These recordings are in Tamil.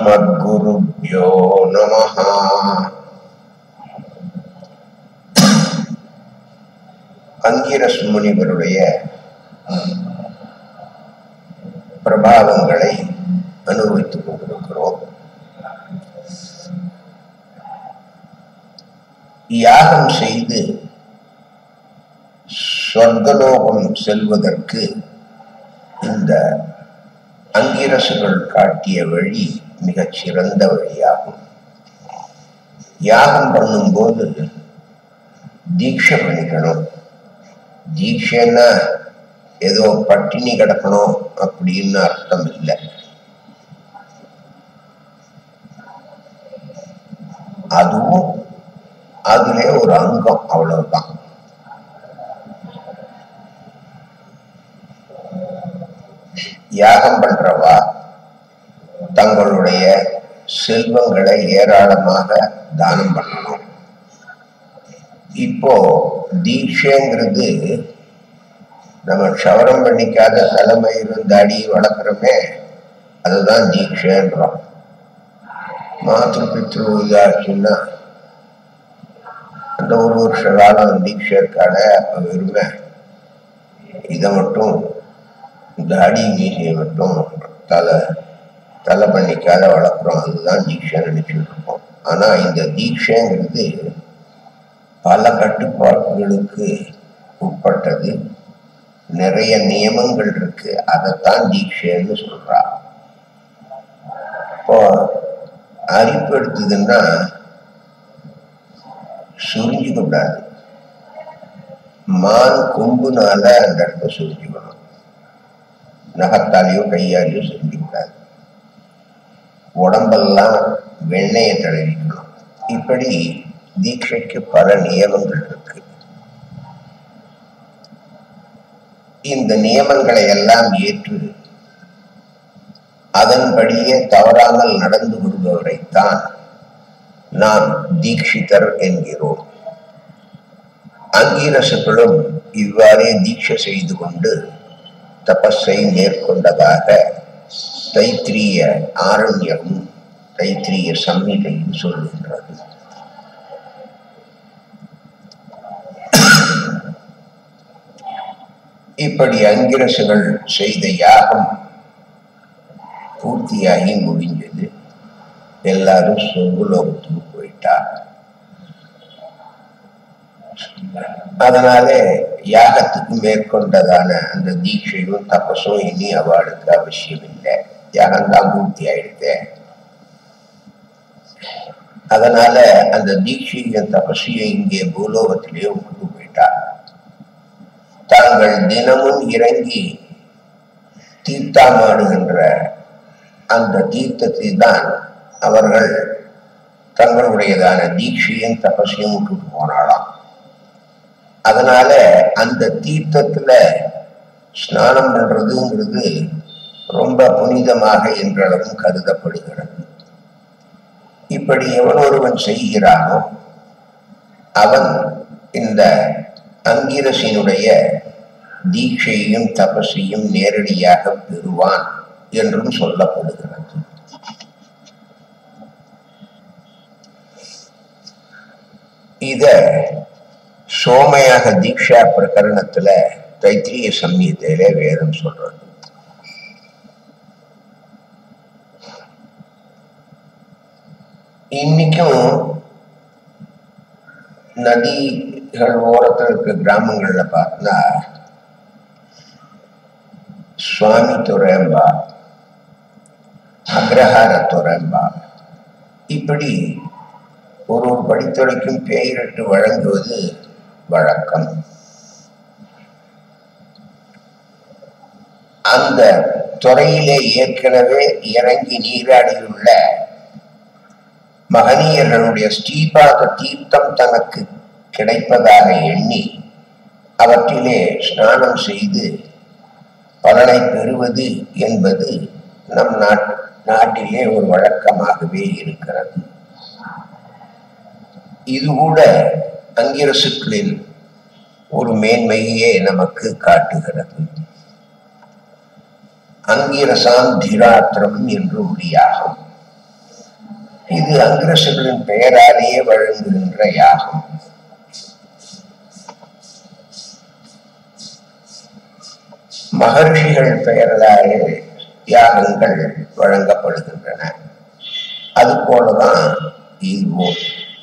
अस्मद्गुरुभ्यो नमः அங்கிரஸ் முனிவருடைய பிரபாவங்களை அனுபவித்துக் கொண்டிருக்கிறோம் யாகம் செய்து சொர்க்கலோகம் செல்வதற்கு இந்த அங்கிரசுகள் காட்டிய வழி மிகச் சிறந்த வழியாகும் யாகம் பண்ணும்போது தீட்சை பண்ணிக்கணும் தீட்சைன்னா ஏதோ பட்டினி கிடக்கணும் அப்படின்னு அர்த்தம் இல்லை அதுவும் அதுல ஒரு அங்கம் அவ்வளவுதான் யாகம் பண்றவா தங்களுடைய செல்வங்களை ஏராளமாக தானம் பண்ணணும் இப்போ தீட்சைங்கிறது நம்ம க்ஷவரம் பண்ணிக்காத தலைமயிரும் தாடி வளர்க்குறோமே அதுதான் தீட்சைன்றோம் மாத்திரு பித்ரு இதாச்சுன்னா அந்த ஒரு வருஷ காலம் தீட்சை இருக்காட வெறுமை இதை மட்டும் தாடி மீசையை மட்டும் தலை தலை பண்ணிக்காத வளர்க்குறோம் அதுதான் தீட்சை நினைச்சுட்டு இருக்கோம் ஆனா இந்த தீட்சைங்கிறது பல கட்டுப்பாடுகளுக்கு உட்பட்டது நிறைய நியமங்கள் இருக்கு அதைத்தான் தீட்சைன்னு சொல்றா இப்போ அரிப்பு எடுத்ததுன்னா சுரிஞ்சுக்க கூடாது மான் கொம்புனால அந்த இடத்த சுரிஞ்சுக்கணும் நகத்தாலேயோ கையாலேயோ சுரிஞ்சு கூடாது உடம்பெல்லாம் வெண்ணெயை தடவிக்கணும் இப்படி தீட்சைக்கு பல நியமங்கள் இருக்கு இந்த நியமங்களை எல்லாம் ஏற்று அதன்படியே தவறாமல் நடந்து கொள்பவரைத்தான் நாம் தீட்சிதர் என்கிறோம் அங்கீரசுகளும் இவ்வாறே தீட்சை செய்து கொண்டு தபஸை மேற்கொண்டதாக தைத்திரிய ஆரண்யமும் தைத்திரிய சம்மிலையும் சொல்லுகின்றது இப்படி அங்கிரசுகள் செய்த யாகம் பூர்த்தியாகி முடிஞ்சது எல்லாரும் சொர்க்குலோகத்துக்கு போயிட்டா அதனால யாகத்துக்கு மேற்கொண்டதான அந்த தீட்சையும் தபசும் இனி அவளுக்கு அவசியம் இல்லை யாகம்தான் பூர்த்தி ஆயிடுத்தே அதனால அந்த தீட்சையும் தபசையும் இங்கே பூலோகத்திலேயே விட்டு போயிட்டா தாங்கள் தினமும் இறங்கி தீர்த்தாமாடுகின்ற அந்த தீர்த்தத்தை தான் அவர்கள் தங்களுடையதான தீட்சையும் தபசையும் விட்டுட்டு போனாலாம் அதனால அந்த தீர்த்தத்துல ஸ்நானம் பண்றதுங்கிறது ரொம்ப புனிதமாக என்றளவும் கருதப்படுகிறது இப்படி எவன் ஒருவன் செய்கிறானோ அவன் இந்த அங்கிரசினுடைய தீட்சையும் தபசையும் நேரடியாக பெறுவான் என்றும் சொல்லப்படுகிறது இத சோமயாக தீக்ஷா பிரகரணத்துல தைத்திரிய சம்ஹிதையில வேதம் சொல்றது இன்னைக்கும் நதிகள் ஓரத்தில் இருக்க கிராமங்கள்ல பார்த்தா சுவாமி துறையம்பா அக்ரஹார துறையம்பா இப்படி ஒரு ஒரு படித்துறைக்கும் பெயரிட்டு வழங்குவது வழக்கம் அந்த துறையிலே ஏற்கனவே இறங்கி நீராடியுள்ள மகனீயர்களுடைய ஸ்ரீபாத தீர்த்தம் தனக்கு கிடைப்பதாக எண்ணி அவற்றிலே ஸ்நானம் செய்து பலனை பெறுவது என்பது நம் நாட் நாட்டிலே ஒரு வழக்கமாகவே இருக்கிறது இது கூட அங்கிரசுக்களின் ஒரு மேன்மையே நமக்கு காட்டுகிறது அங்கிரசாம் திராத்திரம் என்று ஒளியாகும் இது அங்கிரசுகளின் பெயராலேயே வழங்குகின்ற யாகம் மகர்ஷிகள் பெயர்களாலே யாகங்கள் வழங்கப்படுகின்றன அது போலதான் இதுவும்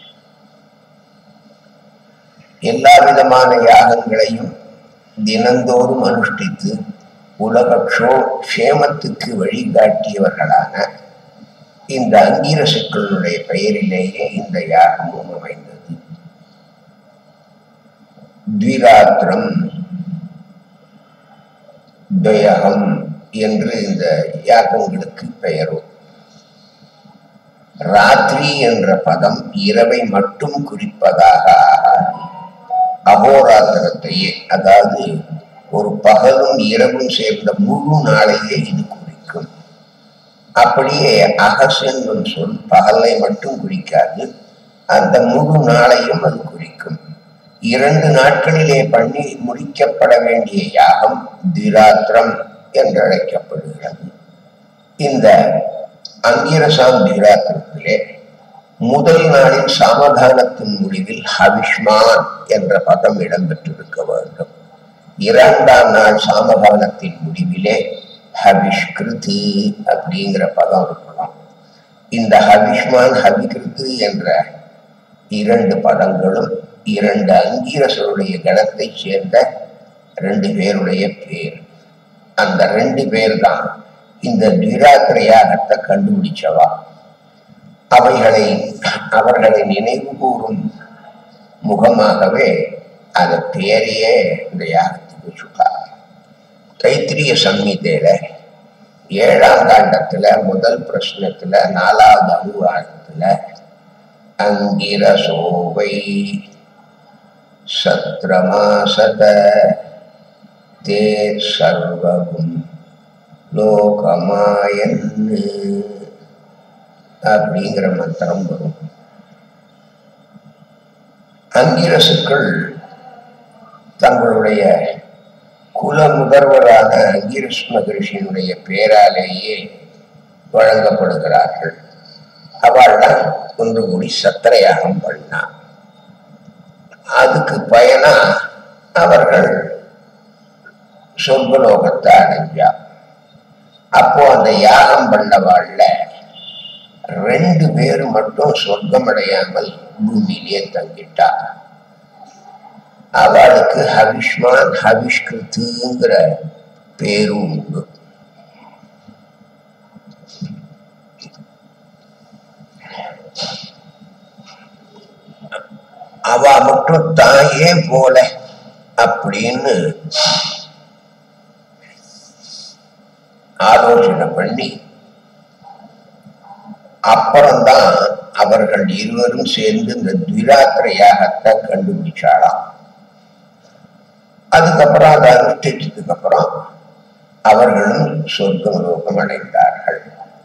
எல்லா விதமான யாகங்களையும் தினந்தோறும் அனுஷ்டித்து உலக க்ஷேமத்துக்கு வழிகாட்டியவர்களான இந்த அங்கீரசுக்களுடைய பெயரிலேயே இந்த யாகமும் அமைந்தது த்விராத்திரம் துவயகம் என்று இந்த யாகங்களுக்கு பெயரும் ராத்திரி என்ற பதம் இரவை மட்டும் குறிப்பதாக ஆகாது அகோராத்திரத்தையே அதாவது ஒரு பகலும் இரவும் சேர்ந்த முழு நாளையே இது குறிக்கும் அப்படியே அகஸ் என்னும் சொல் பகலை மட்டும் குறிக்காது அந்த முழு நாளையும் அது குறிக்கும் இரண்டு நாட்களிலே பண்ணி முடிக்கப்பட வேண்டிய யாகம் திராத்திரம் என்று அழைக்கப்படுகிறது இந்த அங்கிரசாம் திராத்திரத்திலே முதல் நாளின் சமாதானத்தின் முடிவில் ஹவிஷ்மான் என்ற பதம் இடம்பெற்றிருக்க வேண்டும் இரண்டாம் நாள் சாமகானத்தின் முடிவிலே ஹவிஷ்கிருதி அப்படிங்கிற பதம் இருக்கணும் இந்த ஹவிஷ்மான் ஹவிகிருத்து என்ற இரண்டு பதங்களும் இரண்டு அங்கீரசருடைய கணத்தை சேர்ந்த ரெண்டு பேருடைய பேர் அந்த ரெண்டு பேர் தான் இந்த திராத்திரையாகத்தை கண்டுபிடிச்சவா அவைகளை அவர்களை நினைவு கூறும் முகமாகவே அந்த பேரையே இந்த யாகத்துக்கு சுட்டார் தைத்திரிய சம்ஹிதையில ஏழாம் காண்டத்துல முதல் பிரश्னத்துல நாலாவது அனுவாதத்துல அங்கிரசோவை சத்ரமாசத தே சர்வகும் லோகமாயன் அப்படிங்கிற மந்திரம் வரும் அங்கிரசுக்கள் தங்களுடைய குல முதல்வரான அங்கிரஸ் மகரிஷியினுடைய பேராலேயே வழங்கப்படுகிறார்கள் அவள்தான் ஒன்று கூடி சத்திரையாகம் பண்ணா அதுக்கு பயனா அவர்கள் சொர்க்கலோகத்தை அடைஞ்சா அப்போ அந்த யாகம் பண்ணவாழ்ல ரெண்டு பேர் மட்டும் சொர்க்கம் அடையாமல் பூமியிலே தங்கிட்டா அவளுக்கு ஹவிஷ்மான் ஹவிஷ்கிருத்துங்கிற பேரும் உண்டு அவ மட்டும் தாயே போல அப்படின்னு ஆலோசனை பண்ணி அப்புறம்தான் அவர்கள் இருவரும் சேர்ந்து இந்த துராத்திர யாகத்தை கண்டுபிடிச்சாளாம் அதுக்கப்புறம் அதை அனுஷ்டிச்சதுக்கு அப்புறம் அவர்களும் சொர்க்கம் லோகம் அடைந்தார்கள்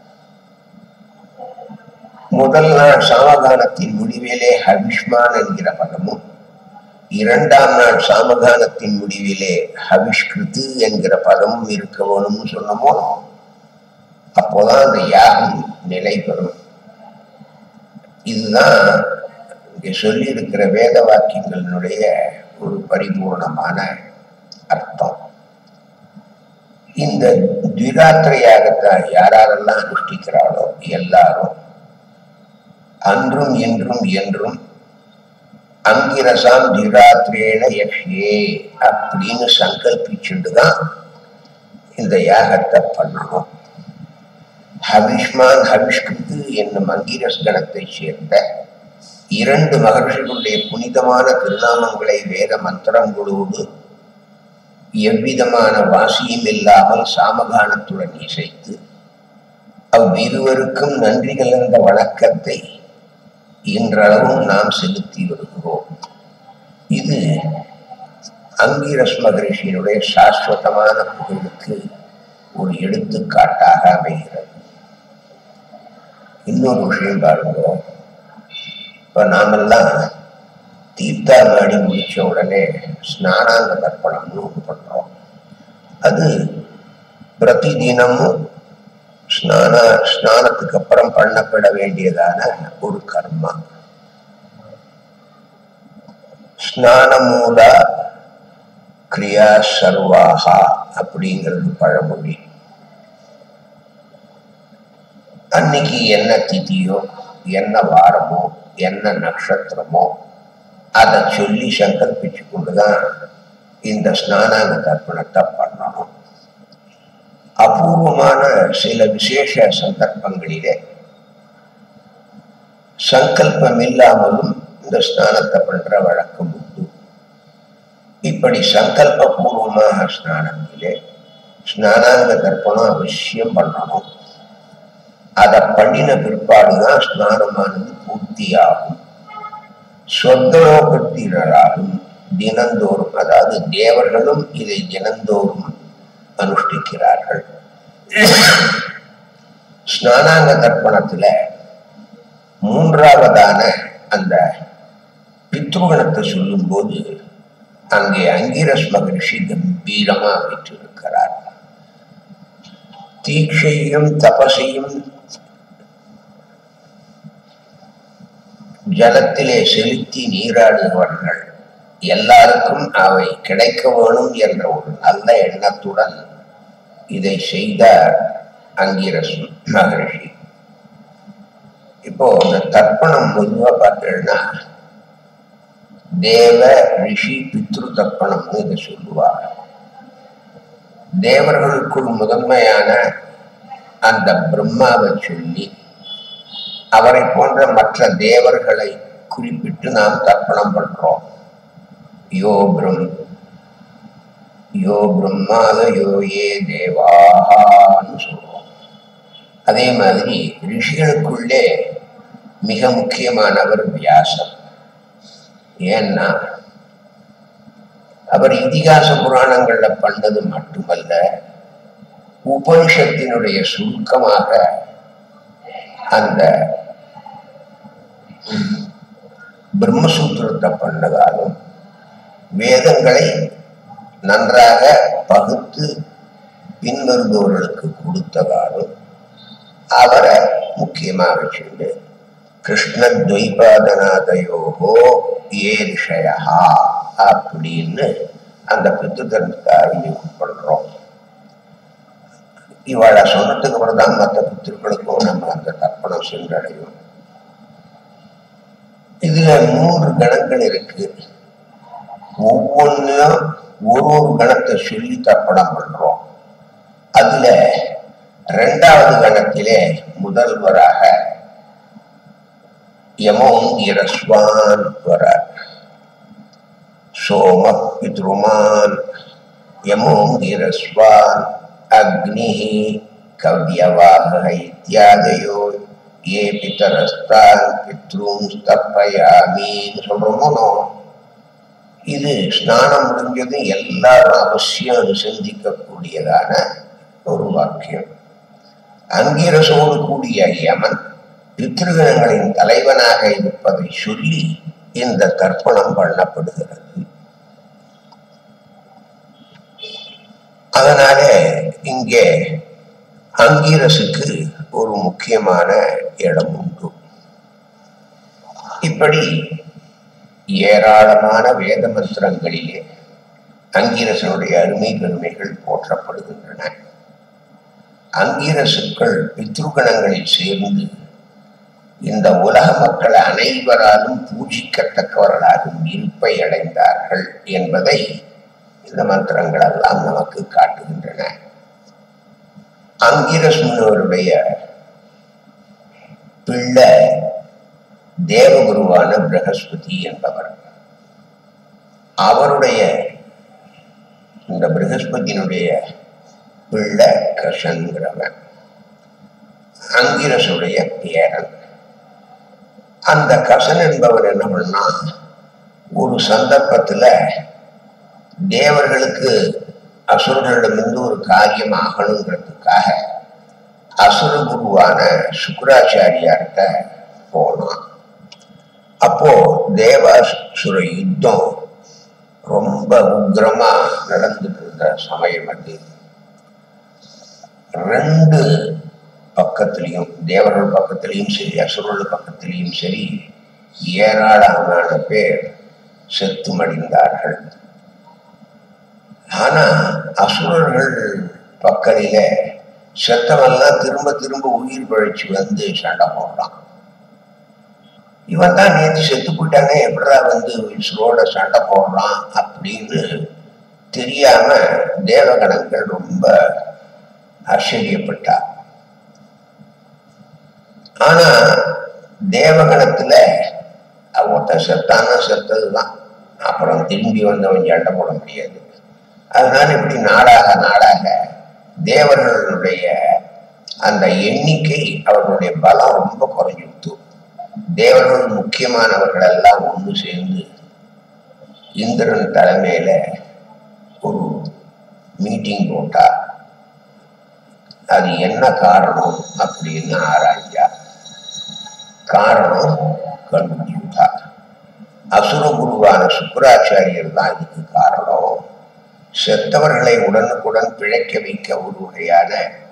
முதல் நாள் சாமகானத்தின் முடிவிலே ஹவிஷ்மான் என்கிற பதமும் இரண்டாம் நாள் சாமகானத்தின் முடிவிலே ஹவிஷ்கிருத்து என்கிற பதமும் இருக்க வேணும்னு சொன்னமோ அப்போதான் அந்த யாகம் நிலை பெறும் இதுதான் இங்கே சொல்லி இருக்கிற வேத வாக்கியங்களினுடைய ஒரு பரிபூர்ணமான அர்த்தம் இந்த திராத்திர யாகத்தை யாரெல்லாம் அனுஷ்டிக்கிறாளோ எல்லாரும் அன்றும் இன்றும் என்றும் அங்கிரசாம் திராத்திரேன யக்ஷே அப்படின்னு சங்கல்பிச்சுட்டு தான் இந்த யாகத்தை பண்ணணும் ஹவிஷ்மான் ஹவிஷ்கிருத்து என்னும் அங்கீரஸ் கணத்தை சேர்ந்த இரண்டு மகர்ஷிகளுடைய புனிதமான திருநாமங்களை வேத மந்திரங்களோடு எவ்விதமான வாசியும் இல்லாமல் சாமகானத்துடன் இசைத்து அவ்விருவருக்கும் நன்றி கலந்த வணக்கத்தை இன்றளவும் நாம் செலுத்தி வருகிறோம் இது அங்கீரஸ் மகரிஷியினுடைய சாஸ்வதமான புகழுக்கு ஒரு எடுத்துக்காட்டாக அமைகிறது இன்னொரு விஷயம் பாருங்க இப்ப நாமெல்லாம் தீர்த்தாமாடி முடிச்ச உடனே ஸ்நானாங்க தர்ப்பணம்னு ஒன்று பண்றோம் அது பிரதி தினமும் ஸ்நான ஸ்நானத்துக்கு அப்புறம் பண்ணப்பட வேண்டியதான ஒரு கர்மா ஸ்நானமூல கிரியா சர்வாகா அப்படிங்கிறது பழமொழி அன்னைக்கு என்ன திதியோ என்ன வாரமோ என்ன நட்சத்திரமோ அதை சொல்லி சங்கல்பிச்சு கொண்டுதான் இந்த ஸ்நானாங்க தர்ப்பணத்தை பண்ணணும் அபூர்வமான சில விசேஷ சந்தர்ப்பங்களிலே சங்கல்பம் இல்லாமலும் இந்த ஸ்நானத்தை பண்ற வழக்கம் உண்டு இப்படி சங்கல்ப பூர்வமாக ஸ்நானத்திலே ஸ்நானாங்க தர்ப்பணம் அவசியம் பண்ணணும் அதை பண்ணின பிற்பாடுதான் ஸ்நானமானது பூர்த்தியாகும் சொர்க்கலோகத்தினராலும் தினந்தோறும் அதாவது தேவர்களும் இதை தினந்தோறும் அனுஷ்டிக்கிறார்கள் ஸ்நானாங்க தர்ப்பணத்துல மூன்றாவதான அந்த பித்ருகணத்தை சொல்லும்போது அங்கே அங்கிரஸ் மகரிஷி கம்பீரமா வைத்திருக்கிறார் தீட்சையும் தபசையும் ஜலத்திலே செலுத்தி நீராடுபவர்கள் எல்லாருக்கும் அவை கிடைக்க வேணும் என்ற ஒரு நல்ல எண்ணத்துடன் இதை செய்தார் அங்கிரஸ் மகரிஷி இப்போ இந்த தர்ப்பணம் பொதுவா பார்த்தீங்கன்னா தேவ ரிஷி பித்ரு தர்ப்பணம்னு இதை சொல்லுவாங்க தேவர்களுக்குள் முதன்மையான அந்த பிரம்மாவை சொல்லி அவரை போன்ற மற்ற தேவர்களை குறிப்பிட்டு நாம் தர்ப்பணம் பண்றோம் யோ பிரம் யோ பிரம்மாத யோ ஏ தேவான்னு சொல்றோம் அதே மாதிரி ரிஷிகளுக்குள்ளே மிக முக்கியமானவர் வியாசர் ஏன்னா அவர் இதிகாச புராணங்கள்ல பண்ணது மட்டுமல்ல உபனிஷத்தினுடைய சுருக்கமாக அந்த பிரம்மசூத்திரத்தை பண்ணதாலும் வேதங்களை நன்றாக பகுத்து பின்வருபவர்களுக்கு கொடுத்ததாலும் அவரை முக்கியமாக வச்சுண்டு கிருஷ்ண துவைபாதநாதையோகோ ஏ ரிஷயா அப்படின்னு அந்த பித்து தர்மத்தை அறிமுகம் பண்றோம் இவளை சொன்னதுக்கு அப்புறம் தான் மற்ற பித்திருக்களுக்கும் நம்ம அந்த தர்ப்பணம் சென்றடையும் இதுல மூன்று கணங்கள் இருக்கு ஒவ்வொன்றும் ஒரு ஒரு கணத்தை சொல்லி தர்ப்பணம் பண்றோம் அதுல ரெண்டாவது கணத்திலே முதல்வராக யமோங்கிரஸ்வான் வரார் சோம பித்ருமான் யமோங்கிரஸ்வான் அக்னி கவ்யவாக இத்தியாதையோ ஏ பித்தரஸ்தான் பித்ரும் ஸ்தப்பயாமின்னு சொல்றோமோ இது ஸ்நானம் முடிஞ்சதும் எல்லாரும் அவசியம் அனுசந்திக்கக்கூடியதான ஒரு வாக்கியம் அங்கிரசோடு கூடிய யமன் பித்ருகணங்களின் தலைவனாக இருப்பதை சொல்லி இந்த தர்ப்பணம் பண்ணப்படுகிறது அதனால இங்கே அங்கீரசுக்கு ஒரு முக்கியமான இடம் உண்டு இப்படி ஏராளமான வேத மந்திரங்களிலே அங்கீரசனுடைய அருமை பெருமைகள் போற்றப்படுகின்றன அங்கீரசுக்கள் பித்ருகணங்களில் சேர்ந்து இந்த உலக மக்கள் அனைவராலும் பூஜிக்கத்தக்கவர்களாகும் இருப்பை அடைந்தார்கள் என்பதை இந்த மந்திரங்கள் எல்லாம் நமக்கு காட்டுகின்றன அங்கிரஸ் முனிவருடைய பிள்ளை தேவகுருவான பிரகஸ்பதி என்பவர் அவருடைய இந்த பிரகஸ்பதியினுடைய பிள்ளை கஷன்கிறவன் அங்கிரசுடைய பேரன் அந்த கசன் என்பவர் என்ன பண்ணா ஒரு சந்தர்ப்பத்துல தேவர்களுக்கு அசுரர்களிடமிருந்து ஒரு காரியம் ஆகணுங்கிறதுக்காக அசுர குருவான சுக்கராச்சாரியார்கிட்ட போனான் அப்போ தேவாசுர யுத்தம் ரொம்ப உக்ரமா நடந்துட்டு இருந்த சமயம் அது ரெண்டு பக்கத்திலையும் தேவர்கள் பக்கத்திலையும் சரி அசுரர்கள் பக்கத்திலையும் சரி ஏராளமான பேர் செத்து மடிந்தார்கள் ஆனா அசுரர்கள் பக்கத்தில செத்தவெல்லாம் திரும்ப திரும்ப உயிர் பழிச்சு வந்து சண்டை போடுறான் இவன் தான் நேற்று செத்து போயிட்டானே எப்படா வந்து உயிரோட சண்டை போடுறான் அப்படின்னு தெரியாம தேவகணங்கள் ரொம்ப ஆச்சரியப்பட்டார் ஆனா தேவகணத்துல ஒருத்தன் செத்தானா செத்ததுதான் அப்புறம் திரும்பி வந்தவன் சண்டை போட முடியாது அதனால இப்படி நாளாக நாளாக தேவர்களுடைய அந்த எண்ணிக்கை அவர்களுடைய பலம் ரொம்ப குறைஞ்சுட்டு தேவர்கள் முக்கியமானவர்கள் எல்லாம் ஒன்று சேர்ந்து இந்திரன் தலைமையில ஒரு மீட்டிங் போட்டா அது என்ன காரணம் அப்படின்னு ஆராய்ஞ்சா காரணம் கண்டுபிடிச்சா அசுர குருவான சுக்கராச்சாரியர் தான் இதுக்கு காரணம் செத்தவர்களை உடனுக்குடன் பிழைக்க வைக்க ஒரு வகையான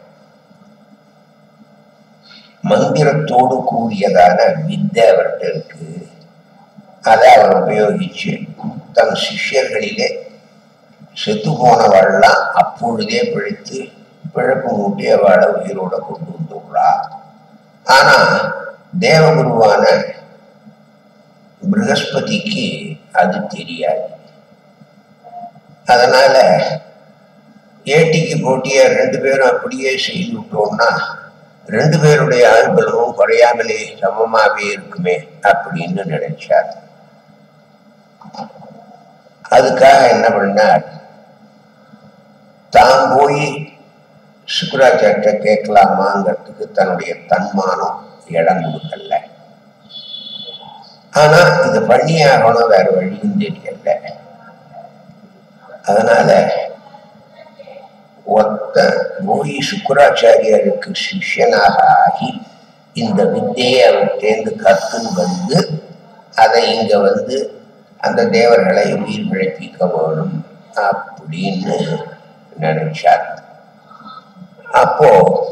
மந்திரத்தோடு கூடியதான வித்தை அவர்கிட்ட இருக்கு அதை அவர் உபயோகிச்சு தன் சிஷ்யர்களிலே செத்து போனவள்லாம் அப்பொழுதே பிழைத்து பிழப்பு மூட்டி அவளை உயிரோட கொண்டு வந்துள்ளார் ஆனா தேவகுருவான ப்ரகஸ்பதிக்கு அது தெரியாது அதனால ஏட்டிக்கு போட்டிய ரெண்டு பேரும் அப்படியே செய்து விட்டோம்னா ரெண்டு பேருடைய ஆண்களும் குறையாமலே சமமாவே இருக்குமே அப்படின்னு நினைச்சார் அதுக்காக என்ன பண்ணார் தான் போய் சுக்கராச்சாரிய கேட்கலாமாங்கிறதுக்கு தன்னுடைய தன்மானம் இடம் கொடுக்கல ஆனா இது பண்ணி ஆகணும் வேற வழியும் தெரியல அதனால ஒத்த போய் சுக்கராச்சாரியருக்கு சிஷ்யனாக ஆகி இந்த வித்தையை அவர் தேர்ந்து கத்துன்னு வந்து அதை இங்க வந்து அந்த தேவர்களை உயிர் பிழைப்பிக்க வேணும் அப்படின்னு நினைச்சார் அப்போ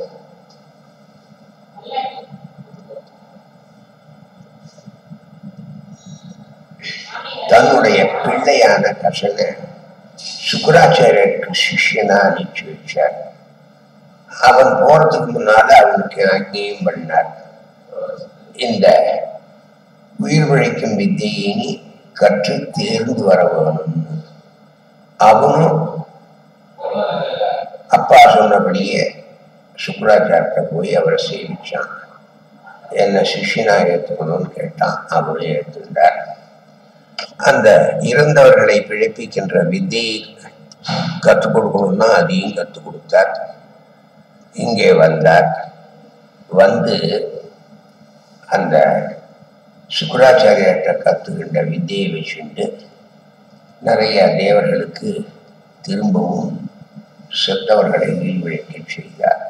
தன்னுடைய பிள்ளையான கசனை சுக்கராச்சாரியருக்கு சிஷ்யனா அனுப்பிச்சு வச்சார் அவன் போறதுக்கு முன்னால அவனுக்கு ஆக்ஞையும் பண்ணார் இந்த உயிர் பிழைக்கும் வித்தையை நீ கற்று தேர்ந்து வர வேணும்னு அவனும் அப்பா சொன்னபடியே சுக்கராச்சாரத்தை போய் அவரை சேவிச்சான் என்ன சிஷ்யனா ஏற்றுக்கணும்னு கேட்டான் அவரும் ஏற்றுண்டார் அந்த இறந்தவர்களை பிழைப்பிக்கின்ற வித்தையை கற்றுக் கொடுக்கணும்னா அதையும் கற்றுக் கொடுத்தார் இங்கே வந்தார் வந்து அந்த சுக்கராச்சாரியார்கிட்ட கற்றுக்கின்ற வித்தையை வச்சுண்டு நிறைய தேவர்களுக்கு திரும்பவும் செத்தவர்களை வீழ்விழைக்க செய்தார்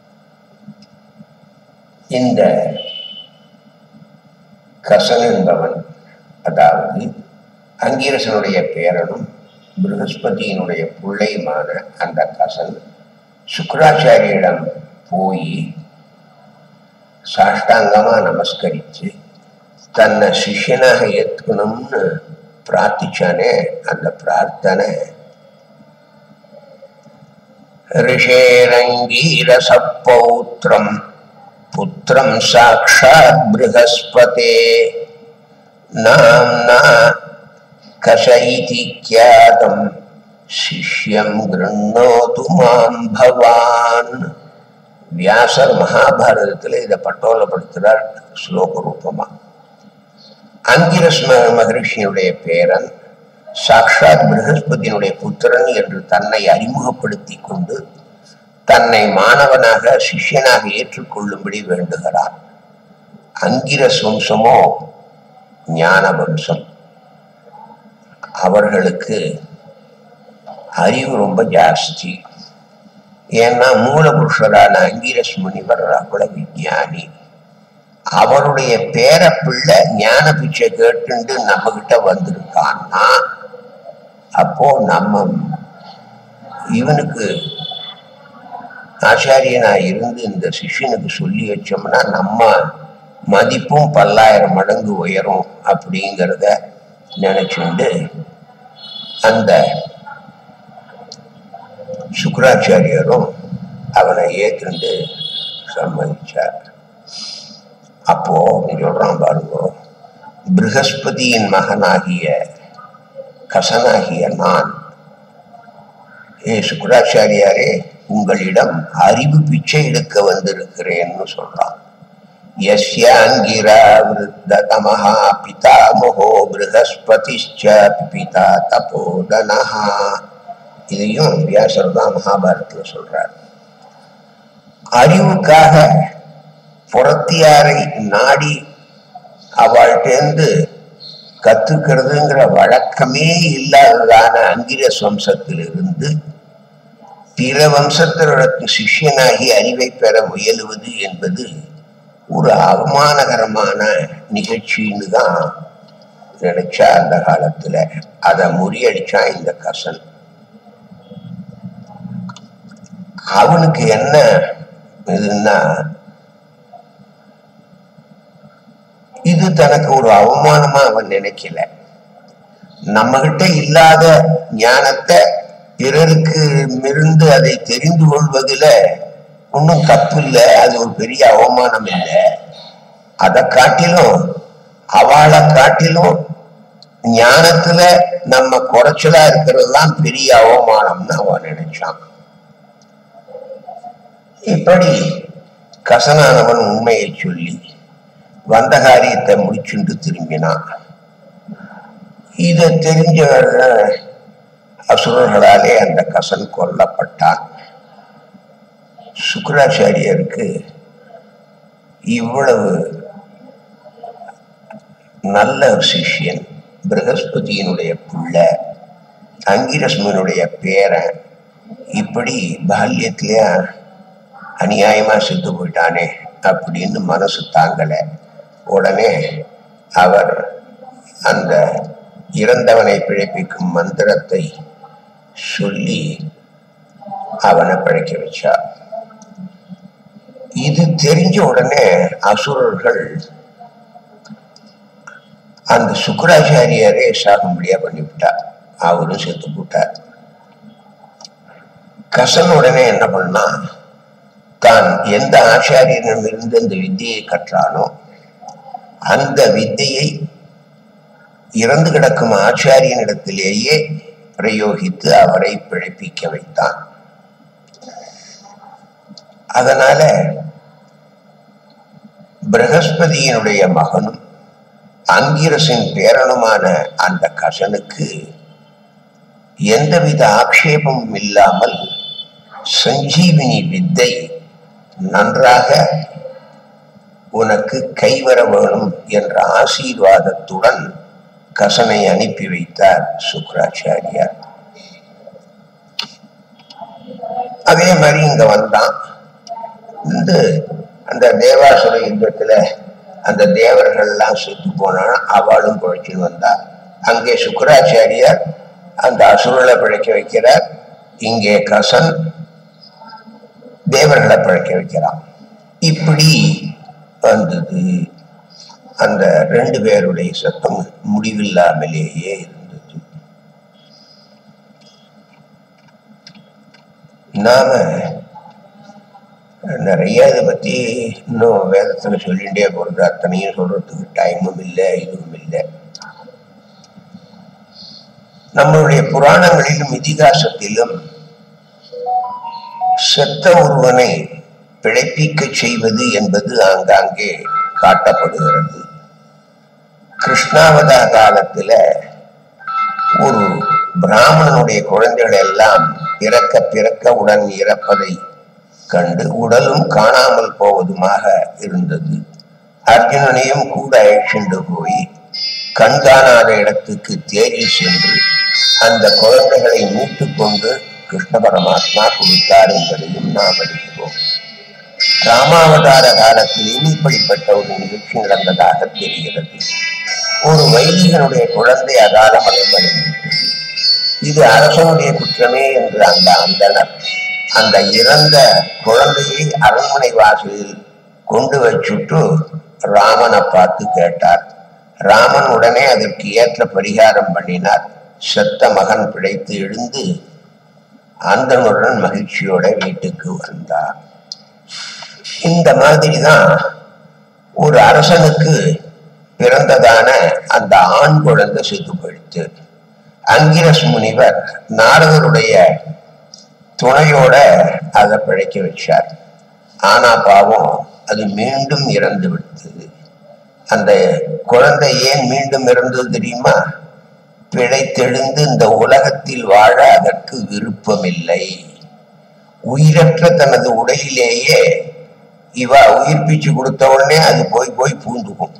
இந்த கசன் என்பவன் அதாவது அங்கீரசனுடைய பேரனும் ப்ரகஸ்பதியினுடைய பிள்ளையுமான அந்த கசன் சுக்கராச்சாரியிடம் போய் சாஷ்டாங்கமா நமஸ்கரித்து தன்னை சிஷ்யனாக ஏத்துக்கணும்னு பிரார்த்திச்சானே அந்த பிரார்த்தனை ரிஷேரங்கீரச பௌத்திரம் புத்திரம் சாட்சாத் ப்ரஹஸ்பதே நாம்னா கஷ இதி ख्यातं சிஷ்யம் கிருண்ணோது மாம் பவான் வியாசர் மகாபாரதத்தில் இதை பட்டோலப்படுத்துகிறார் ஸ்லோக ரூபமா அங்கிரஸ் ம- மகரிஷியினுடைய பேரன் சாக்ஷாத் ப்ரகஸ்பதியினுடைய புத்திரன் என்று தன்னை அறிமுகப்படுத்தி கொண்டு தன்னை மாணவனாக சிஷ்யனாக ஏற்றுக்கொள்ளும்படி வேண்டுகிறார் அங்கிரஸ் வம்சமோ ஞான வம்சம் அவர்களுக்கு அறிவு ரொம்ப ஜாஸ்தி ஏன்னா மூலபுருஷரான அங்கிரஸ் முனிவர் அவ்வளவு விஞ்ஞானி அவருடைய பேர பிள்ளை ஞான பிச்சை கேட்டுண்டு நம்ம கிட்ட வந்திருக்கான்னா அப்போ நம்ம இவனுக்கு ஆச்சாரியனா இருந்து இந்த சிஷ்யனுக்கு சொல்லி வச்சோம்னா நம்ம மதிப்பும் பல்லாயிரம் மடங்கு உயரும் அப்படிங்கிறத நினைச்சுண்டு அந்த சுக்கராச்சாரியரும் அவனை ஏற்றுண்டு சம்மதிச்சார் அப்போ அவன் சொல்றான் பாருங்க ப்ரகஸ்பதியின் மகனாகிய கசனாகிய நான் ஏ சுக்கராச்சாரியாரே உங்களிடம் அறிவு பிச்சை எடுக்க வந்திருக்கிறேன்னு சொல்றான் யஸ்யாங்கிரா விருத்ததமஹா பிதாமகோ ப்ரகஸ்பதிஷ்ச பிதா தபோதனஹா இதையும் வியாசர் தான் மகாபாரத்தில் சொல்றார் அறிவுக்காக புறத்தியாரை நாடி அவள்கிட்டேருந்து கத்துக்கிறதுங்கிற வழக்கமே இல்லாததான அங்கிரஸ் வம்சத்திலிருந்து பிற வம்சத்தினருக்கு சிஷ்யனாகி அறிவை பெற முயலுவது என்பது ஒரு அவமானகரமான நிகழ்ச்சின்னு தான் நினைச்சா அந்த காலத்துல அதை முறியடிச்சான் இந்த கசன் அவனுக்கு என்ன இதுன்னா இது தனக்கு ஒரு அவமானமா அவன் நினைக்கல நம்ம கிட்ட இல்லாத ஞானத்தை பிறருக்கு மிருந்து அதை தெரிந்து கொள்வதில் ஒன்றும் தப்பு இல்லை அது ஒரு பெரிய அவமானம் இல்லை அதை காட்டிலும் அவளை காட்டிலும் ஞானத்துல நம்ம குறைச்சலா இருக்கிறது தான் பெரிய அவமானம்னு அவன் நினைச்சான் இப்படி கசனானவன் உண்மையை சொல்லி வந்த காரியத்தை முடிச்சுண்டு திரும்பினான் இதை தெரிஞ்ச அசுரர்களாலே அந்த கசன் கொல்லப்பட்டான் சுக்கராச்சாரியருக்கு இவ்வளவு நல்ல ஒரு சிஷ்யன் பிரகஸ்பதியினுடைய பிள்ளை அங்கிரஸ்மனுடைய பேரன் இப்படி பால்யத்திலே அநியாயமா செத்து போயிட்டானே அப்படின்னு மனசு தாங்கலை உடனே அவர் அந்த இறந்தவனை பிழைப்பிக்கும் மந்திரத்தை சொல்லி அவனை பிழைக்க வச்சார் இது தெரிஞ்ச உடனே அசுரர்கள் அந்த சுக்கராச்சாரியரே சாகும்படியா பண்ணிவிட்டார் அவரும் செத்து போட்டார் கசன் உடனே என்ன பண்ணா தான் எந்த ஆச்சாரியனிடம் இருந்து அந்த வித்தியை கற்றானோ அந்த வித்தையை இறந்து கிடக்கும் ஆச்சாரியனிடத்திலேயே பிரயோகித்து அவரை பிழைப்பிக்க வைத்தான் அதனால பிரகஸ்பதியினுடைய மகனும் அங்கிரசின் பேரனுமான அந்த கசனுக்கு எந்தவித ஆக்ஷேபமும் இல்லாமல் சஞ்சீவினி வித்தை நன்றாக உனக்கு கைவர வேணும் என்ற ஆசீர்வாதத்துடன் கசனை அனுப்பி வைத்தார் சுக்கராச்சாரியார் அதே மாதிரி இங்க வந்தான் இந்த அந்த தேவாசுர யுத்தத்துல அந்த தேவர்கள்லாம் செத்து போனான் அவளும் பிழைச்சுன்னு வந்தா அங்கே சுக்கராச்சாரியார் அந்த அசுரலை பிழைக்க வைக்கிறார் இங்கே கசன் தேவர்களை பிழைக்க வைக்கிறான் இப்படி வந்தது அந்த ரெண்டு பேருடைய சத்தம் முடிவில்லாமலேயே இருந்தது நாம நிறைய இதை பத்தி இன்னும் வேதத்துல சொல்லிட்டே போறது அத்தனையும் சொல்றதுக்கு டைமும் இல்லை இதுவும் இல்லை நம்மளுடைய புராணங்களிலும் இதிகாசத்திலும் செத்த ஒருவனை பிழைப்பிக்க செய்வது என்பது ஆங்காங்கே காட்டப்படுகிறது கிருஷ்ணாவதா காலத்துல ஒரு பிராமணனுடைய குழந்தைகள் எல்லாம் பிறக்க பிறக்க உடன் இறப்பதை கண்டு உடலும் காணாமல் போவதுமாக இருந்தது அர்ஜுனனையும் கூட அழைச்சிண்டு போய் கண்காணாத இடத்துக்கு தேரில் சென்று அந்த குழந்தைகளை மீட்டு கொண்டு கிருஷ்ண பரமாத்மா கொடுத்தார் என்பதையும் நாம் அறிகிறோம் ராமாவதார காலத்திலும் இப்படிப்பட்ட ஒரு நிகழ்ச்சி நடந்ததாக தெரிகிறது ஒரு வைதிகனுடைய குழந்தை அகால மரணமடைந்துவிட்டது இது அரசனுடைய குற்றமே என்று அந்த அந்தனர் அந்த இறந்த குழந்தையை அரண்மனை வாசலில் கொண்டு வச்சுட்டு ராமனை பார்த்து கேட்டார் ராமன் உடனே அதற்கு ஏற்ற பரிகாரம் பண்ணினார் செத்த மகன் பிழைத்து எழுந்து அந்தனுடன் மகிழ்ச்சியோட வீட்டுக்கு வந்தார் இந்த மாதிரி தான் ஒரு அரசனுக்கு பிறந்ததான அந்த ஆண் குழந்தை செத்து போயிடுத்து அங்கிரஸ் முனிவர் நாரதருடைய துணையோட அதை பிழைக்க வச்சார் ஆனா பாவம் அது மீண்டும் இறந்து விட்டது அந்த குழந்தை ஏன் மீண்டும் இறந்தது தெரியுமா பிழைத்தெழுந்து இந்த உலகத்தில் வாழ அதற்கு விருப்பமில்லை உயிரற்ற தனது உடலிலேயே இவ உயிர்ப்பிச்சு கொடுத்த உடனே அது போய் போய் பூந்துக்கும்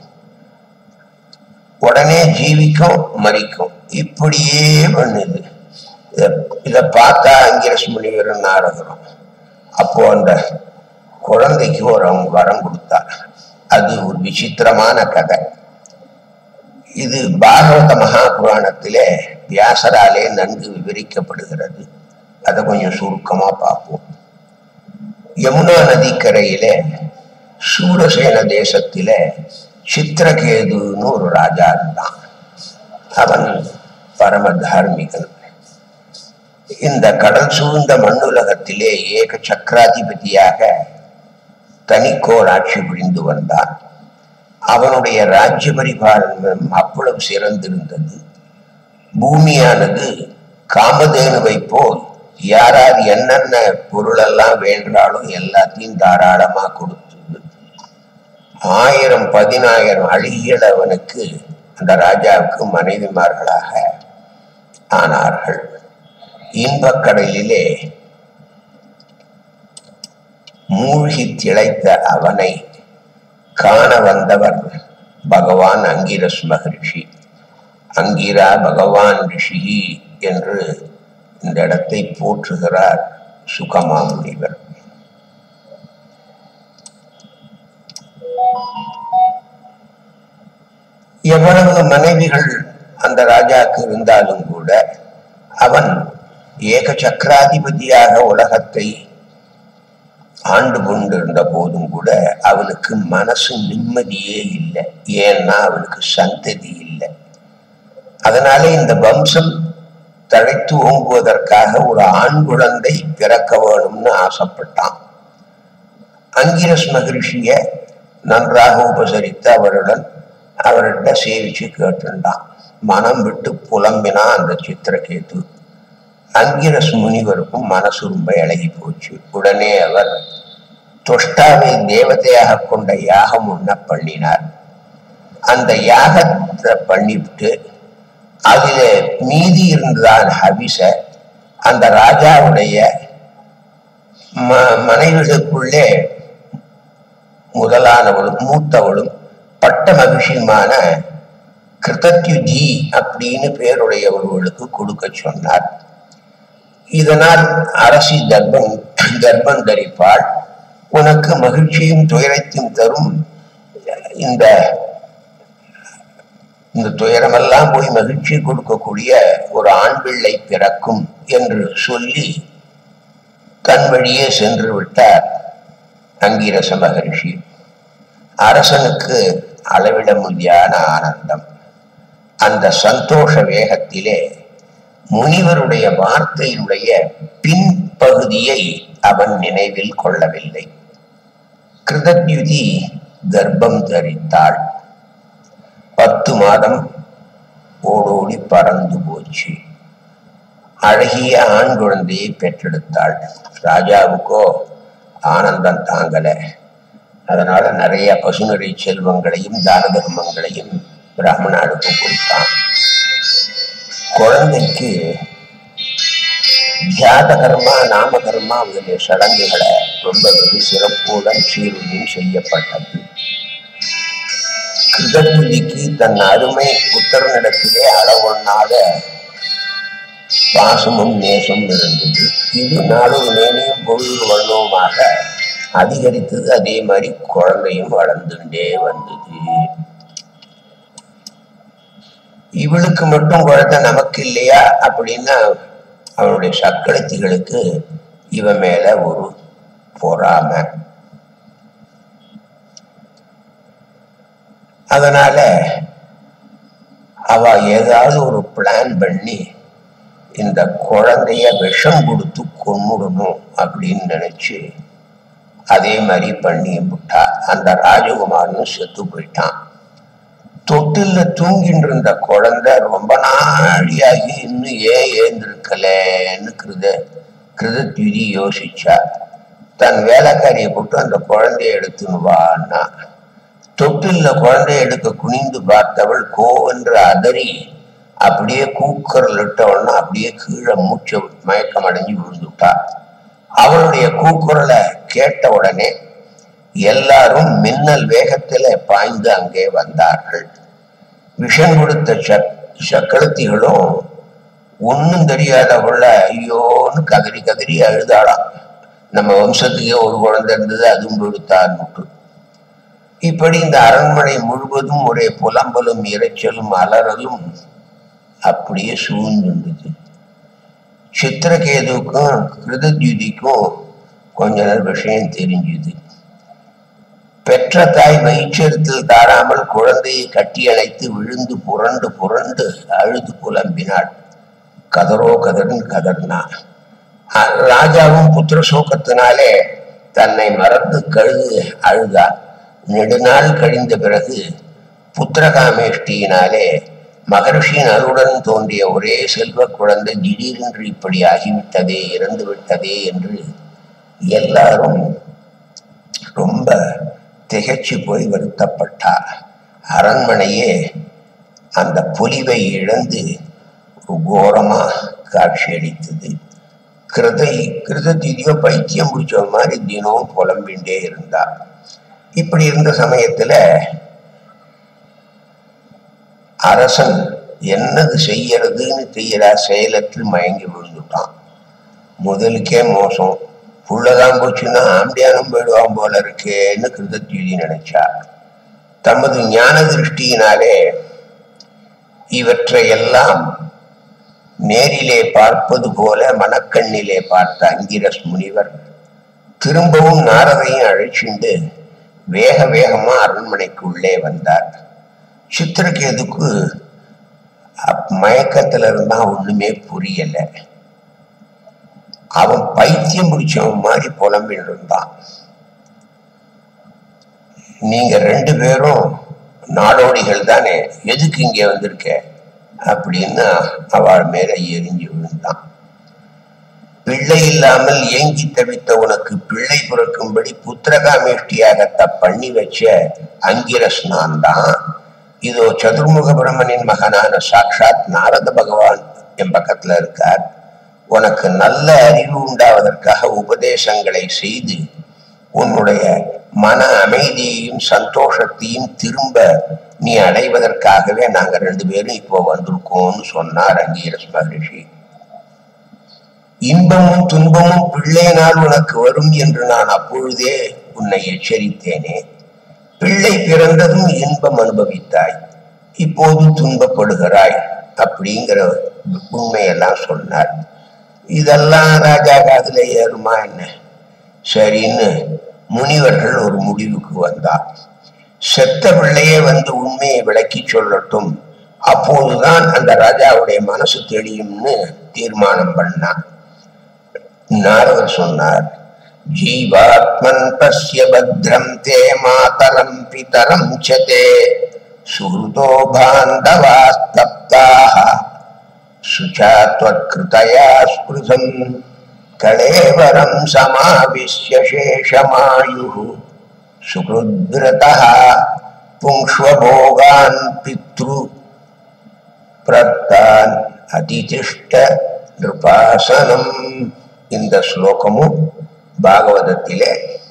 உடனே ஜீவிக்கும் மறிக்கும் இப்படியே பண்ணுது இத- இத பார்த்தா அங்கிரஸ் முனிவர் நாரதரும் அப்போ அந்த குழந்தைக்கு ஒரு அவங்க வரம் கொடுத்தார் அது ஒரு விசித்திரமான கதை இது பாகவத மகாபுராணத்திலே வியாசராலே நன்கு விவரிக்கப்படுகிறது அதை கொஞ்சம் சுருக்கமா பார்ப்போம் யமுனா நதிக்கரையிலே சூரசேன தேசத்திலே சித்திரகேதுன்னு ஒரு ராஜா இருந்தான் அவன் பரம தார்மிகன் இந்த கடல் சூழ்ந்த மண்ணுலகத்திலே ஏக சக்கராதிபதியாக தனிக்கோர் ஆட்சி புரிந்து வந்தான் அவனுடைய ராஜ்ய பரிபாலனம் அவ்வளவு சிறந்திருந்தது பூமியானது காமதேனுவை போல் யார் யார் என்னென்ன பொருளெல்லாம் வேண்டாலும் எல்லாத்தையும் தாராளமா கொடுத்தது ஆயிரம் பதினாயிரம் அழகிகள் அவனுக்கு அந்த ராஜாவுக்கு மனைவிமார்களாக ஆனார்கள் இன்பக்கடலிலே மூழ்கி திளைத்த அவனை காண வந்தவர் பகவான் அங்கிரஸ் மகரிஷி அங்கிரா பகவான் ரிஷி என்று இந்த இடத்தை போற்றுகிறார் சுகமா முனிவர் எவ்வளவு மனைவிகள் அந்த ராஜாக்கு இருந்தாலும் கூட அவன் ஏக சக்கராதிபதியாக உலகத்தை ஆண்டு கொண்டிருந்த போதும் கூட அவனுக்கு மனசு நிம்மதியே இல்லை ஏன்னா அவனுக்கு சந்ததி இல்லை அதனால இந்த வம்சம் தழைத்து ஓங்குவதற்காக ஒரு ஆண் குழந்தை பிறக்க வேணும்னு ஆசைப்பட்டான் அங்கிரஸ் மகிழ்ச்சிய நன்றாக உபசரித்து அவருடன் அவர்கிட்ட சேவிச்சு கேட்டுண்டான் மனம் விட்டு புலம்பினா அந்த சித்திரகேது அங்கிரஸ் முனிவருக்கும் மனசு ரொம்ப இழகி போச்சு உடனே அவர் தொஷ்டாவை தேவதையாக கொண்ட யாகம் ஒண்ண பண்ணினார் அந்த யாகத்தை பண்ணிவிட்டு அதுல மீதி இருந்ததான் ஹவிச அந்த ராஜாவுடைய ம மனைவிகளுக்குள்ளே முதலானவளும் மூத்தவளும் பட்ட மகிழ்ச்சியுமான கிருதத்யுதி அப்படின்னு பேருடையவர்களுக்கு கொடுக்க சொன்னார் இதனால் அரசி கர்ப்பம் கர்ப்பம் தரிப்பாள் உனக்கு மகிழ்ச்சியும் துயரத்தையும் தரும் இந்த இந்த துயரமெல்லாம் போய் மகிழ்ச்சி கொடுக்கக்கூடிய ஒரு ஆண் பிள்ளை பிறக்கும் என்று சொல்லி தன் வழியே சென்று விட்டார் அங்கிரச மகரிஷி அரசனுக்கு அளவிட முடியாத ஆனந்தம் அந்த சந்தோஷ வேகத்திலே முனிவருடைய வார்த்தையினுடைய பின்பகுதியை அவன் நினைவில் கொள்ளவில்லை கிருதத்யுதி கர்ப்பம் தரித்தாள் பத்து மாதம் ஓடோடி பறந்து போச்சு அழகிய ஆண் குழந்தையை பெற்றெடுத்தாள் ராஜாவுக்கோ ஆனந்தம் தாங்கல அதனால நிறைய பசுநடை செல்வங்களையும் தான தர்மங்களையும் பிராமணாளுக்கு கொடுத்தான் குழந்தைக்கு ஜாத கர்மா நாம கர்மா முதலிய சடங்குகளை ரொம்ப வெகு சிறப்புடன் சீருடன் செய்யப்பட்டது கிருதத்துதிக்கு தன் அருமை புத்தரனிடத்திலே அளவொண்ணாத பாசமும் நேசம் இருந்தது இது நாளொரு மேனியும் பொழுது வண்ணவுமாக அதிகரித்தது அதே மாதிரி குழந்தையும் வளர்ந்துட்டே வந்தது இவளுக்கு மட்டும் குழந்தை நமக்கு இல்லையா அப்படின்னா அவனுடைய சக்களத்திகளுக்கு இவன் மேல ஒரு பொறாமை அதனால அவ ஏதாவது ஒரு பிளான் பண்ணி இந்த குழந்தைய விஷம் கொடுத்து கொன்னுடணும் அப்படின்னு நினைச்சு அதே மாதிரி பண்ணி விட்டா அந்த ராஜகுமாரனும் செத்து போயிட்டான் தொட்டில்ல தூங்கிட்டு இருந்த குழந்தை ரொம்ப நாழியாகி இன்னும் ஏன் ஏந்திருக்கலன்னு கிருத கிருதத்விதி யோசிச்சா தன் வேலைக்காரியை போட்டு அந்த குழந்தைய எடுத்துன்னு வான்னா தொட்டில்ல குழந்தைய எடுக்க குனிந்து பார்த்தவள் கோவென்று அதறி அப்படியே கூக்குரல் இட்டவள்னா அப்படியே கீழே மூச்சை மயக்கம் அடைஞ்சு விழுந்துட்டா அவளுடைய கூக்குரலை கேட்ட உடனே எல்லாரும் மின்னல் வேகத்துல பாய்ந்து அங்கே வந்தார்கள் விஷம் கொடுத்த சக் சக்கரத்திகளும் ஒன்றும் தெரியாதவள ஐயோன்னு கதறி கதறி அழுதாளாம் நம்ம வம்சத்துக்கே ஒரு குழந்தை இருந்தது அதுவும் கொடுத்தான்னு இப்படி இந்த அரண்மனை முழுவதும் ஒரே புலம்பலும் இரைச்சலும் அலறலும் அப்படியே சூழ்ந்துருந்தது சித்திரகேதுக்கும் கிருதத்யுதிக்கும் கொஞ்ச நேரம் விஷயம் தெரிஞ்சுது பெற்ற தாய் வயிற்றத்தில் தாராமல் குழந்தையை கட்டி அணைத்து விழுந்து புரண்டு புரண்டு அழுது புலம்பினாள் கதறோ கதர்னு கதர்னா அ- ராஜாவும் புத்திர சோகத்தினாலே தன்னை மறந்து கழுது அழுதார் நெடுநாள் கழிந்த பிறகு புத்திரகாமேஷ்டியினாலே மகர்ஷியின் அருடன் தோன்றிய ஒரே செல்வ குழந்தை திடீரென்று இப்படி ஆகிவிட்டதே இறந்து விட்டதே என்று எல்லாரும் ரொம்ப திகைச்சு போய் வருத்தப்பட்டார் அரண்மனையே அந்த பொலிவை இழந்து ஒரு கோரமா காட்சியளித்தது கிருதை கிருதத்திதியோ பைத்தியம் பிடிச்ச மாதிரி தினமும் புலம்பின்றே இருந்தா இப்படி இருந்த சமயத்துல அரசன் என்னது செய்யறதுன்னு தெரியறா செயலற்று மயங்கி விழுந்துட்டான் முதலுக்கே மோசம் புள்ளதான் போச்சுன்னா ஆம்பியானம் போயிடுவான் போல இருக்கேன்னு கிருதத்யுதி நினைச்சா தமது ஞான திருஷ்டியினாலே இவற்றை எல்லாம் நேரிலே பார்ப்பது போல மனக்கண்ணிலே பார்த்த அங்கிரஸ் முனிவர் திரும்பவும் நாரதையும் அழைச்சிண்டு வேக வேகமா அரண்மனைக்கு உள்ளே வந்தார் சித்திரகேதுக்கு அப்- மயக்கத்துல இருந்தா ஒண்ணுமே புரியல அவன் பைத்தியம் பிடிச்சவன் மாதிரி புலம்பின்னு இருந்தான் நீங்க ரெண்டு பேரும் நாடோடிகள் தானே எதுக்கு இங்க வந்திருக்க அப்படின்னு அவள் மேல எரிஞ்சு விழுந்தான் பிள்ளை இல்லாமல் ஏங்கி தவித்த உனக்கு பிள்ளை பிறக்கும்படி புத்திரகாமேஷ்டியாக பண்ணி வச்ச அங்கிரஸ் நான் தான் இதோ சதுர்முக பிரம்மனின் மகனான சாக்ஷாத் நாரத பகவான் என் பக்கத்துல இருக்கார் உனக்கு நல்ல அறிவு உண்டாவதற்காக உபதேசங்களை செய்து உன்னுடைய மன அமைதியையும் சந்தோஷத்தையும் திரும்ப நீ அடைவதற்காகவே நாங்க ரெண்டு பேரும் இப்போ வந்திருக்கோம்னு சொன்னார் அங்கீரஸ் மகரிஷி இன்பமும் துன்பமும் பிள்ளையினால் உனக்கு வரும் என்று நான் அப்பொழுதே உன்னை எச்சரித்தேனே பிள்ளை பிறந்ததும் இன்பம் அனுபவித்தாய் இப்போது துன்பப்படுகிறாய் அப்படிங்கிற உண்மையெல்லாம் சொன்னார் இதெல்லாம் ராஜா காதுல ஏறுமா என்ன சரின்னு முனிவர்கள் ஒரு முடிவுக்கு வந்தார் செத்த பிள்ளையே வந்து உண்மையை விளக்கி சொல்லட்டும் அப்போதுதான் அந்த ராஜாவுடைய மனசு தெளியும்னு தீர்மானம் பண்ணான் நாரதர் சொன்னார் ஜீவாத்மன் பஸ்ய பத்ரம் தே மாதரம் பிதரம் சதே சுஹృதோ பாந்தவாஸ்தப்தாக சுச்சாத்வத்கிருதயா ஸ்பிருதம் கலேவரம் சமாவிஷ்ய சேஷமாயுः சுகிருத்ரதः புங்ஷ்வபோகான் பித்ரு பிரத்தான் அதிதிஷ்ட நிருபாசனம் இந்த ஸ்லோகமும் பாகவதத்திலே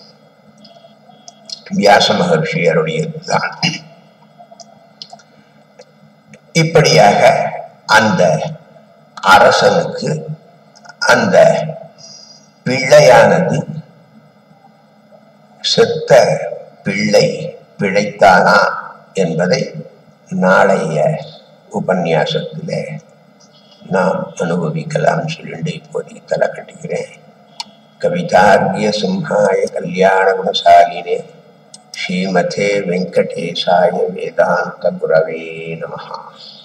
வியாச மகர்ஷியருடையதுதான் இப்படியாக அந்த அரசனுக்கு அந்த பிள்ளையானது செத்த பிள்ளை பிழைத்தானா என்பதை நாளைய உபன்யாசத்திலே நாம் அனுபவிக்கலாம் சொல்லிட்டு இப்போதைக்கு தலை கட்டுகிறேன் कवितार्घ्य सिंहाय कल्याण गुणशालिने श्रीमते वेंकटेशाय वेदांत गुरवे नमः